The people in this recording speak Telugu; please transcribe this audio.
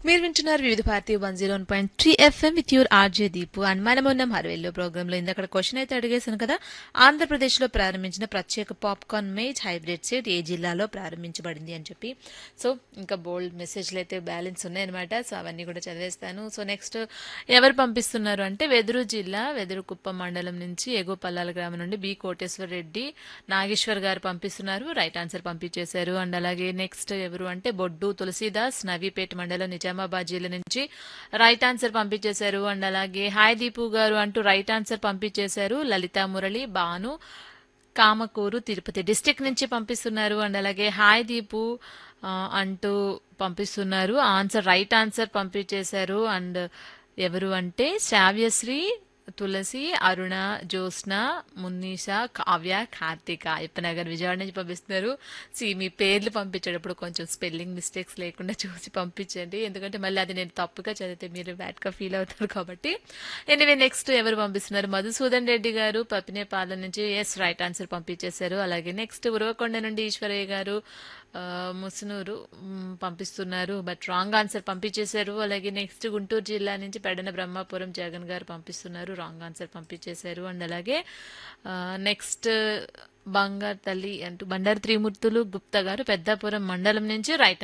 మీరు వింటున్నారు Vividh Bharati one zero point three FM with your RJ Deepu and మనం ఉన్నాం హర్వేల్లో ప్రోగ్రామ్ లో ఇందాక క్వశ్చన్ అయితే అడిగేశాను కదా ఆంధ్రప్రదేశ్ లో ప్రారంభించిన ప్రత్యేక పాప్కార్న్ మేజ్ హైబ్రిడ్ సీడ్ ఏ జిల్లాలో ప్రారంభించబడింది అని చెప్పి సో ఇంకా బోల్డ్ మెసేజ్లు అయితే బ్యాలెన్స్ ఉన్నాయన్నమాట సో అవన్నీ కూడా చదివేస్తాను సో నెక్స్ట్ ఎవరు పంపిస్తున్నారు అంటే వెదురు జిల్లా వెదురు కుప్పం మండలం నుంచి ఎగోపల్లాల గ్రామం నుండి బి కోటేశ్వర్ రెడ్డి నాగేశ్వర్ గారు పంపిస్తున్నారు రైట్ ఆన్సర్ పంపించేశారు అండ్ అలాగే నెక్స్ట్ ఎవరు అంటే బొడ్డు తులసీదాస్ నవీపేట మండలం నిజామాబాద్ జిల్లా నుంచి రైట్ ఆన్సర్ పంపించేశారు అండ్ అలాగే హాయ్ దీపు గారు అంటూ రైట్ ఆన్సర్ పంపించేశారు లలితా మురళి బాను కామకూరు తిరుపతి డిస్టిక్ నుంచి పంపిస్తున్నారు అండ్ అలాగే హాయ్ దీపు ఆ, అంటూ పంపిస్తున్నారు ఆన్సర్ రైట్ ఆన్సర్ పంపించేశారు అండ్ ఎవరు అంటే శ్రావ్యశ్రీ తులసి అరుణ జ్యోత్స్న మున్నీష కావ్య కార్తిక ఇప్పనగర్ విజయవాడ నుంచి పంపిస్తున్నారు సి మీ పేర్లు పంపించేటప్పుడు కొంచెం స్పెల్లింగ్ మిస్టేక్స్ లేకుండా చూసి పంపించండి ఎందుకంటే మళ్ళీ అది నేను తప్పుగా చదివితే మీరు బ్యాడ్గా ఫీల్ అవుతారు కాబట్టి ఎనివే నెక్స్ట్ ఎవరు పంపిస్తున్నారు మధుసూదన్ రెడ్డి గారు పప్పినేపాలెం నుంచి ఎస్ రైట్ ఆన్సర్ పంపించేశారు అలాగే నెక్స్ట్ ఉరవకొండ నుండి ఈశ్వరయ్య గారు ఆ, ముసునూరు మ్, పంపిస్తున్నారు బట్ రాంగ్ ఆన్సర్ పంపించేశారు అలాగే నెక్స్ట్ గుంటూరు జిల్లా నుంచి పెడన బ్రహ్మాపురం జగన్ గారు పంపిస్తున్నారు రాంగ్ ఆన్సర్ పంపించేశారు అండ్ అలాగే నెక్స్ట్ బంగారు తల్లి అంటూ బండారు త్రిమూర్తులు గుప్తా గారు పెద్దాపురం మండలం నుంచి రైట్